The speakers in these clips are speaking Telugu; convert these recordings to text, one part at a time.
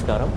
నమస్కారం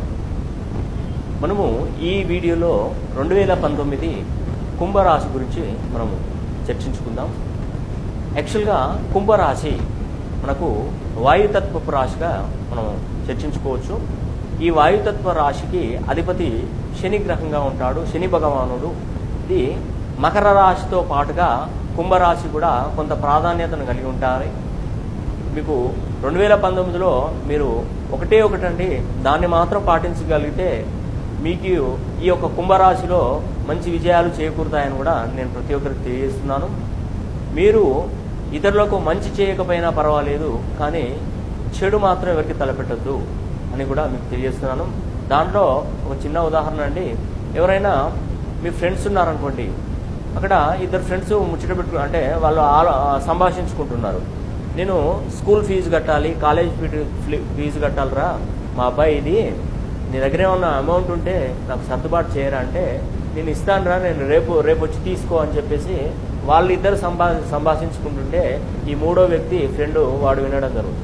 మనము ఈ వీడియోలో రెండు వేల పంతొమ్మిది కుంభరాశి గురించి మనము చర్చించుకుందాం యాక్చువల్గా కుంభరాశి మనకు వాయుతత్వపు రాశిగా మనం చర్చించుకోవచ్చు ఈ వాయుతత్వ రాశికి అధిపతి శని గ్రహంగా ఉంటాడు శని భగవానుడు ఇది మకర రాశితో పాటుగా కుంభరాశి కూడా కొంత ప్రాధాన్యతను కలిగి ఉంటారు మీకు రెండు వేల పంతొమ్మిదిలో మీరు ఒకటే ఒకటండి దాన్ని మాత్రం పాటించగలిగితే మీకు ఈ యొక్క కుంభరాశిలో మంచి విజయాలు చేకూరుతాయని కూడా నేను ప్రతి ఒక్కరికి తెలియజేస్తున్నాను మీరు ఇతరులకు మంచి చేయకపోయినా పర్వాలేదు కానీ చెడు మాత్రం ఎవరికి తలపెట్టద్దు అని కూడా మీకు తెలియజేస్తున్నాను దాంట్లో ఒక చిన్న ఉదాహరణ అండి ఎవరైనా మీ ఫ్రెండ్స్ ఉన్నారనుకోండి అక్కడ ఇద్దరు ఫ్రెండ్స్ ముచ్చట పెట్టు అంటే వాళ్ళు ఆలో సంభాషించుకుంటున్నారు నేను స్కూల్ ఫీజు కట్టాలి కాలేజ్ ఫీ ఫీజు కట్టాలిరా మా అబ్బాయి ఇది నీ దగ్గర ఏమన్నా అమౌంట్ ఉంటే నాకు సర్దుబాటు చేయరా అంటే నేను ఇస్తానురా నేను రేపు రేపు వచ్చి తీసుకో అని చెప్పేసి వాళ్ళిద్దరు సంభా సంభాషించుకుంటుంటే ఈ మూడో వ్యక్తి ఫ్రెండ్ వాడు వినడం జరుగుతుంది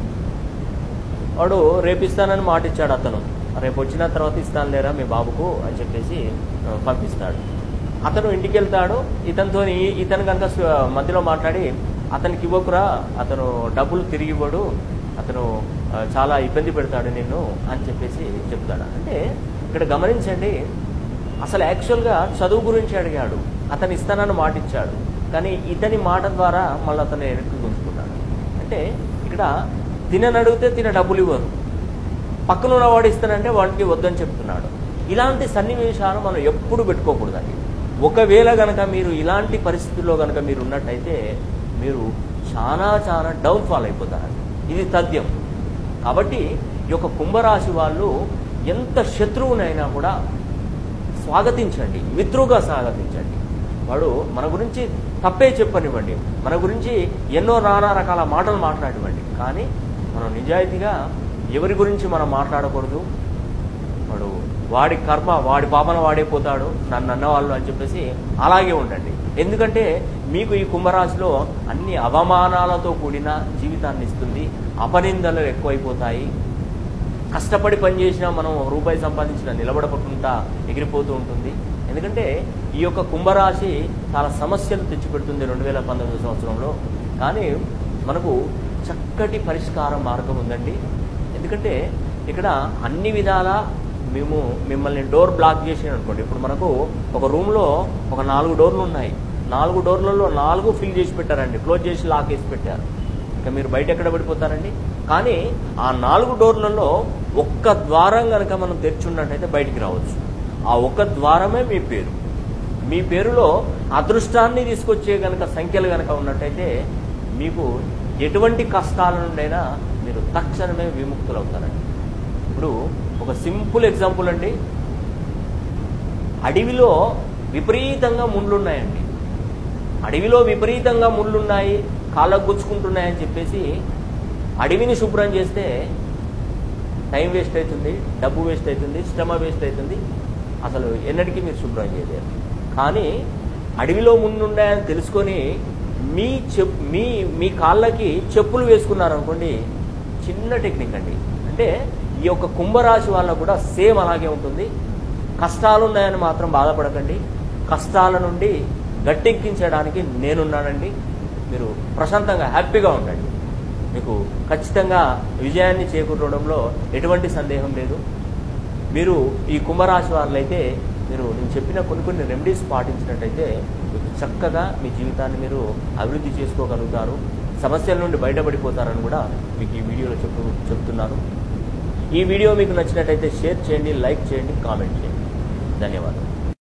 వాడు రేపు ఇస్తానని మాట ఇచ్చాడు అతను రేపు వచ్చిన తర్వాత ఇస్తాను లేరా మీ బాబుకు అని చెప్పేసి ఆ, పంపిస్తాడు అతను ఇంటికి వెళ్తాడు ఇతనితో ఇతను కనుక స్వ- మధ్యలో మాట్లాడి అతనికి ఇవ్వకురా అతను డబ్బులు తిరిగి ఇవ్వడు అతను ఆ, చాలా ఇబ్బంది పెడతాడు నిన్ను అని చెప్పేసి చెప్తాడు అంటే ఇక్కడ గమనించండి అసలు యాక్చువల్గా చదువు గురించి అడిగాడు అతను ఇస్తానని మాట ఇచ్చాడు కానీ ఇతని మాట ద్వారా మళ్ళీ అతను వెనక్కి గుంజుకున్నాడు అంటే ఇక్కడ తినని అడిగితే తిన డబ్బులు ఇవ్వరు పక్కన ఉన్నవాడు ఇస్తానంటే వాడికి వద్దని చెప్తున్నాడు ఇలాంటి సన్నివేశాలు మనం ఎప్పుడు పెట్టుకోకూడదండి ఒకవేళ గనక మీరు ఇలాంటి పరిస్థితుల్లో గనక మీరు ఉన్నట్టయితే మీరు చాలా చాలా డౌన్ఫాల్ అయిపోతారండి ఇది తథ్యం కాబట్టి ఈ యొక్క కుంభరాశి వాళ్ళు ఎంత శత్రువునైనా కూడా స్వాగతించండి మిత్రుగా స్వాగతించండి వాడు మన గురించి తప్పే చెప్పనివ్వండి మన గురించి ఎన్నో నానా రకాల మాటలు మాట్లాడివ్వండి కానీ మనం నిజాయితీగా ఎవరి గురించి మనం మాట్లాడకూడదు వాడు వాడి కర్మ వాడి పాపన వాడే పోతాడు నన్ను అన్నవాళ్ళు అని చెప్పేసి అలాగే ఉండండి ఎందుకంటే మీకు ఈ కుంభరాశిలో అన్ని అవమానాలతో కూడిన జీవితాన్ని ఇస్తుంది అపనిందలు ఎక్కువైపోతాయి కష్టపడి పనిచేసినా మనం ఒక రూపాయి సంపాదించిన నిలబడకుండా ఎగిరిపోతూ ఉంటుంది ఎందుకంటే ఈ యొక్క కుంభరాశి చాలా సమస్యలు తెచ్చిపెడుతుంది రెండు వేల పంతొమ్మిది సంవత్సరంలో కానీ మనకు చక్కటి పరిష్కార మార్గం ఉందండి ఎందుకంటే ఇక్కడ అన్ని విధాల మేము మిమ్మల్ని డోర్ బ్లాక్ చేసి అనుకోండి ఇప్పుడు మనకు ఒక రూమ్లో ఒక నాలుగు డోర్లు ఉన్నాయి నాలుగు డోర్లలో నాలుగు ఫిల్ చేసి పెట్టారండి క్లోజ్ చేసి లాక్ వేసి పెట్టారు ఇక మీరు బయట ఎక్కడ పడిపోతారండి కానీ ఆ నాలుగు డోర్లలో ఒక్క ద్వారం కనుక మనం తెరిచున్నట్టయితే బయటికి రావచ్చు ఆ ఒక్క ద్వారమే మీ పేరు మీ పేరులో అదృష్టాన్ని తీసుకొచ్చే గనక సంఖ్యలు గనక ఉన్నట్టయితే మీకు ఎటువంటి కష్టాల నుండైనా మీరు తక్షణమే విముక్తులవుతారండి ఇప్పుడు ఒక సింపుల్ ఎగ్జాంపుల్ అండి అడవిలో విపరీతంగా ముళ్ళున్నాయండి అడవిలో విపరీతంగా ముళ్ళున్నాయి కాళ్ళకు గుచ్చుకుంటున్నాయని చెప్పేసి అడవిని శుభ్రం చేస్తే టైం వేస్ట్ అవుతుంది డబ్బు వేస్ట్ అవుతుంది శ్రమ వేస్ట్ అవుతుంది అసలు ఎన్నటికీ మీరు శుభ్రం చేయలేరు కానీ అడవిలో ముందున్నాయని తెలుసుకొని మీ చెప్ మీ మీ కాళ్ళకి చెప్పులు వేసుకున్నారనుకోండి చిన్న టెక్నిక్ అండి అంటే ఈ యొక్క కుంభరాశి వాళ్ళకు కూడా సేమ్ అలాగే ఉంటుంది కష్టాలు ఉన్నాయని మాత్రం బాధపడకండి కష్టాల నుండి గట్టెక్కించడానికి నేనున్నానండి మీరు ప్రశాంతంగా హ్యాపీగా ఉండండి మీకు ఖచ్చితంగా విజయాన్ని చేకూరడంలో ఎటువంటి సందేహం లేదు మీరు ఈ కుంభరాశి వారులైతే మీరు నేను చెప్పిన కొన్ని కొన్ని రెమెడీస్ పాటించినట్టయితే మీకు చక్కగా మీ జీవితాన్ని మీరు అభివృద్ధి చేసుకోగలుగుతారు సమస్యల నుండి బయటపడిపోతారని కూడా మీకు ఈ వీడియోలో చెప్పు చెప్తున్నాను ఈ వీడియో మీకు నచ్చినట్టయితే షేర్ చేయండి లైక్ చేయండి కామెంట్ చేయండి ధన్యవాదాలు